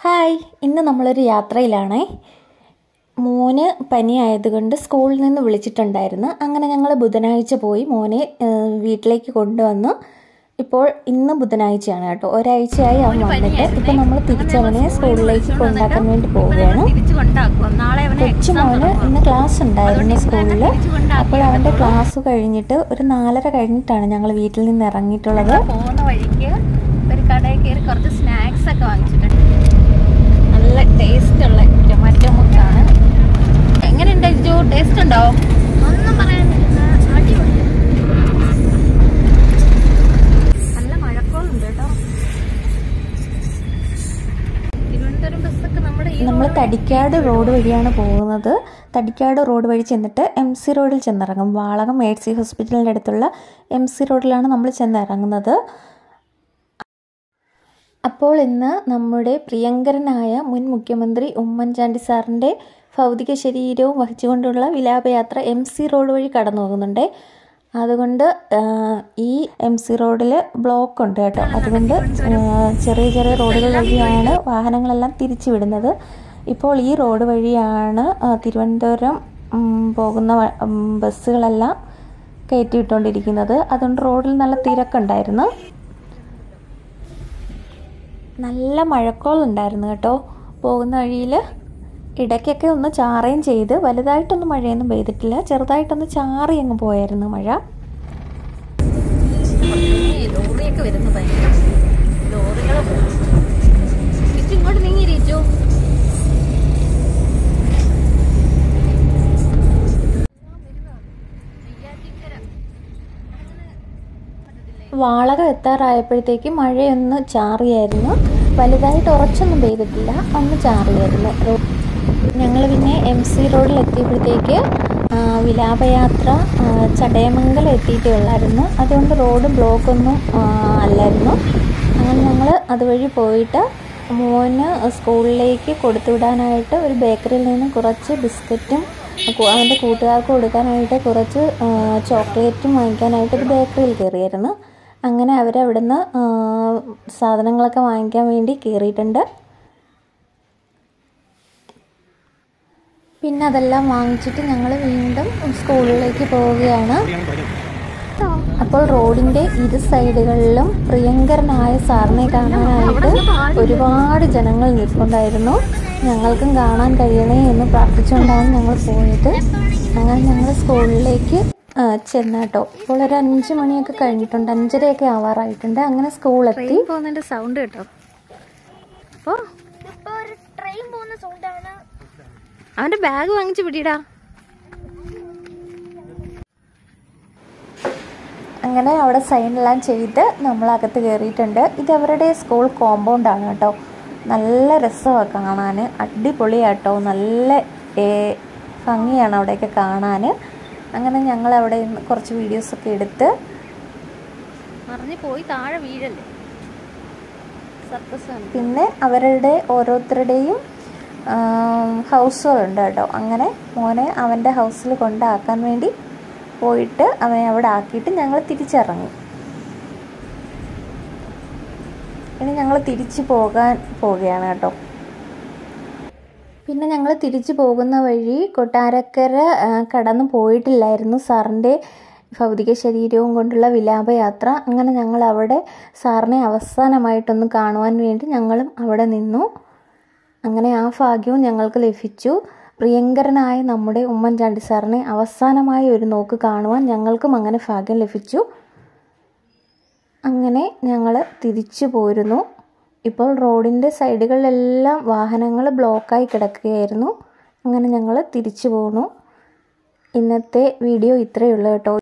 hi ഇന്ന് നമ്മളൊരു യാത്രയിലാണേ മോന് പനി ആയതുകൊണ്ട് സ്കൂളിൽ നിന്ന് വിളിച്ചിട്ടുണ്ടായിരുന്നു അങ്ങനെ ഞങ്ങൾ ബുധനാഴ്ച പോയി മോനെ ഏഹ്, വീട്ടിലേക്ക് കൊണ്ടുവന്നു ഇപ്പോൾ ഇന്ന് ബുധനാഴ്ചയാണ് കേട്ടോ ഒരാഴ്ചയായി അവൻ വന്നിട്ട് ഇപ്പം നമ്മൾ തിരിച്ചവനെ സ്കൂളിലേക്ക് കൊണ്ടാക്കാൻ വേണ്ടി പോവുകയാണ് തിരിച്ചു കൊണ്ടാക്കും നാളെ അവനെ കൊച്ചു മോന് ഇന്ന് ക്ലാസ് ഉണ്ടായിരുന്നു സ്കൂളിൽ അപ്പോൾ അവൻ്റെ ക്ലാസ് കഴിഞ്ഞിട്ട് ഒരു നാലര കഴിഞ്ഞിട്ടാണ് ഞങ്ങൾ വീട്ടിൽ നിന്ന് ഇറങ്ങിയിട്ടുള്ളത് പോകുന്ന വഴിക്ക് ഒരു കടയിൽ കയറി കുറച്ച് സ്നാക്സ് ഒക്കെ വാങ്ങിച്ചിട്ടുണ്ട് നല്ല ടേസ്റ്റ് ഉള്ള ടൊമാറ്റോ മുക്കാണ് എങ്ങനെയുണ്ട് ജോ ടേസ്റ്റ് ഉണ്ടോ ഒന്നും പറയാനില്ല അടിപൊളി നല്ല മഴക്കോളുണ്ട് കേട്ടോ തിരുവനന്തപുരം ബസ്സൊക്കെ നമ്മുടെ ഈ നമ്മൾ തടിക്കാട് റോഡ് വഴിയാണ് പോകുന്നത് തടിക്കാട് റോഡ് വഴി ചെന്നിട്ട് എം സി റോഡിൽ ചെന്നിറങ്ങും വാളകം മേഴ്സി ഹോസ്പിറ്റലിൻ്റെ അടുത്തുള്ള എം സി റോഡിലാണ് നമ്മൾ ചെന്നിറങ്ങുന്നത് അപ്പോൾ ഇന്ന് നമ്മുടെ പ്രിയങ്കരനായ മുൻ മുഖ്യമന്ത്രി ഉമ്മൻചാണ്ടി സാറിൻ്റെ ഭൗതിക ശരീരവും വഹിച്ചുകൊണ്ടുള്ള വിലാപയാത്ര എം സി റോഡ് വഴി കടന്നു പോകുന്നുണ്ട് അതുകൊണ്ട് ആ, ഈ എം സി റോഡിൽ ബ്ലോക്ക് ഉണ്ട് കേട്ടോ അതുകൊണ്ട് ആ, ചെറിയ ചെറിയ റോഡുകൾ വഴിയാണ് വാഹനങ്ങളെല്ലാം തിരിച്ചു വിടുന്നത് ഇപ്പോൾ ഈ റോഡ് വഴിയാണ് ആ, തിരുവനന്തപുരം ഉം, പോകുന്ന വ- ഉം, ബസ്സുകളെല്ലാം കയറ്റി വിട്ടുകൊണ്ടിരിക്കുന്നത് അതുകൊണ്ട് റോഡിൽ നല്ല തിരക്കുണ്ടായിരുന്നു നല്ല മഴക്കോളുണ്ടായിരുന്നു കേട്ടോ പോകുന്ന വഴിയിൽ ഇടയ്ക്കൊക്കെ ഒന്ന് ചാറുകയും ചെയ്ത് വലുതായിട്ടൊന്നും മഴയൊന്നും പെയ്തിട്ടില്ല ചെറുതായിട്ടൊന്ന് ചാറി അങ്ങ് പോയായിരുന്നു മഴ ഈ ലോറിയൊക്കെ വരുന്നു ഭയങ്കര ലോറികൾ ഇങ്ങോട്ട് നീങ്ങി ഇരിച്ചു വാളകം എത്താറായപ്പോഴത്തേക്ക് മഴയൊന്ന് ചാറിയായിരുന്നു വലുതായിട്ട് ഉറച്ചൊന്നും പെയ്തിട്ടില്ല ഒന്ന് ചാറിയായിരുന്നു ഞങ്ങൾ പിന്നെ എം സി റോഡിൽ എത്തിയപ്പോഴത്തേക്ക് ആ, വിലാപയാത്ര ആ, ചടയമംഗലം എത്തിയിട്ടേ ഉള്ളായിരുന്നു അതുകൊണ്ട് റോഡ് ബ്ലോക്കൊന്നും ആ, അല്ലായിരുന്നു അങ്ങനെ ഞങ്ങൾ അതുവഴി പോയിട്ട് മോന് സ്കൂളിലേക്ക് കൊടുത്തുവിടാനായിട്ട് ഒരു ബേക്കറിയിൽ നിന്ന് കുറച്ച് ബിസ്ക്കറ്റും കു- അവൻ്റെ കൂട്ടുകാർക്ക് കൊടുക്കാനായിട്ട് കുറച്ച് ആ, ചോക്ലേറ്റും വാങ്ങിക്കാനായിട്ട് ഒരു ബേക്കറിയിൽ കയറിയായിരുന്നു അങ്ങനെ അവരവിടുന്ന് ആ, സാധനങ്ങളൊക്കെ വാങ്ങിക്കാൻ വേണ്ടി കയറിയിട്ടുണ്ട് പിന്നെ അതെല്ലാം വാങ്ങിച്ചിട്ട് ഞങ്ങൾ വീണ്ടും സ്കൂളിലേക്ക് പോവുകയാണ് അപ്പോൾ റോഡിൻ്റെ ഇരു സൈഡുകളിലും പ്രിയങ്കരനായ സാറിനെ കാണാനായിട്ട് ഒരുപാട് ജനങ്ങൾ നിൽപ്പുണ്ടായിരുന്നു ഞങ്ങൾക്കും കാണാൻ കഴിയണേ എന്ന് പ്രാർത്ഥിച്ചുകൊണ്ടാണ് ഞങ്ങൾ പോയത് അങ്ങനെ ഞങ്ങൾ സ്കൂളിലേക്ക് ആ, ചെന്നാട്ടോ ഇപ്പോൾ ഒരു അഞ്ച് മണിയൊക്കെ കഴിഞ്ഞിട്ടുണ്ട് അഞ്ചരയൊക്കെ ആവാറായിട്ടുണ്ട് അങ്ങനെ സ്കൂളെത്തി ട്രെയിൻ പോകുന്നതിന്റെ സൗണ്ട് കേട്ടോ അപ്പോ ഒരു ട്രെയിൻ പോകുന്ന സൗണ്ടാണ് അവന്റെ ബാഗ് വാങ്ങിച്ചു പിടിയിടാ അങ്ങനെ അവിടെ സൈനെല്ലാം ചെയ്ത് നമ്മൾ അകത്ത് കയറിയിട്ടുണ്ട് ഇത് അവരുടെ സ്കൂൾ കോമ്പൗണ്ടാണ് കേട്ടോ നല്ല രസമാണ് കാണാൻ അടിപൊളിയാട്ടോ നല്ല ഏ, ഭംഗിയാണ് അവിടെയൊക്കെ കാണാൻ അങ്ങനെ ഞങ്ങൾ അവിടെ നിന്ന് കുറച്ച് വീഡിയോസൊക്കെ എടുത്ത് മറിഞ്ഞു പോയി താഴെ വീഴല്ലേ സർക്കസ് പിന്നെ അവരുടെ ഓരോരുത്തരുടെയും ഹൗസുകളുണ്ട് കേട്ടോ അങ്ങനെ മോനെ അവൻ്റെ ഹൗസിൽ കൊണ്ടാക്കാൻ വേണ്ടി പോയിട്ട് അവനെ അവിടെ ആക്കിയിട്ട് ഞങ്ങൾ തിരിച്ചിറങ്ങി ഇനി ഞങ്ങൾ തിരിച്ചു പോകാൻ പോവുകയാണ് കേട്ടോ പിന്നെ ഞങ്ങൾ തിരിച്ചു പോകുന്ന വഴി കൊട്ടാരക്കര ആ, കടന്നു പോയിട്ടില്ലായിരുന്നു സാറിൻ്റെ ഭൗതിക ശരീരവും കൊണ്ടുള്ള വിലാപയാത്ര അങ്ങനെ ഞങ്ങൾ അവിടെ സാറിനെ അവസാനമായിട്ടൊന്ന് കാണുവാൻ വേണ്ടി ഞങ്ങളും അവിടെ നിന്നു അങ്ങനെ ആ ഭാഗ്യവും ഞങ്ങൾക്ക് ലഭിച്ചു പ്രിയങ്കരനായ നമ്മുടെ ഉമ്മൻചാണ്ടി സാറിനെ അവസാനമായി ഒരു നോക്ക് കാണുവാൻ ഞങ്ങൾക്കും അങ്ങനെ ഭാഗ്യം ലഭിച്ചു അങ്ങനെ ഞങ്ങൾ തിരിച്ചു പോരുന്നു ഇപ്പോൾ റോഡിൻ്റെ സൈഡുകളിലെല്ലാം വാഹനങ്ങൾ ബ്ലോക്കായി കിടക്കുകയായിരുന്നു അങ്ങനെ ഞങ്ങൾ തിരിച്ചു പോന്നു ഇന്നത്തെ വീഡിയോ ഇത്രയേ ഉള്ളൂ കേട്ടോ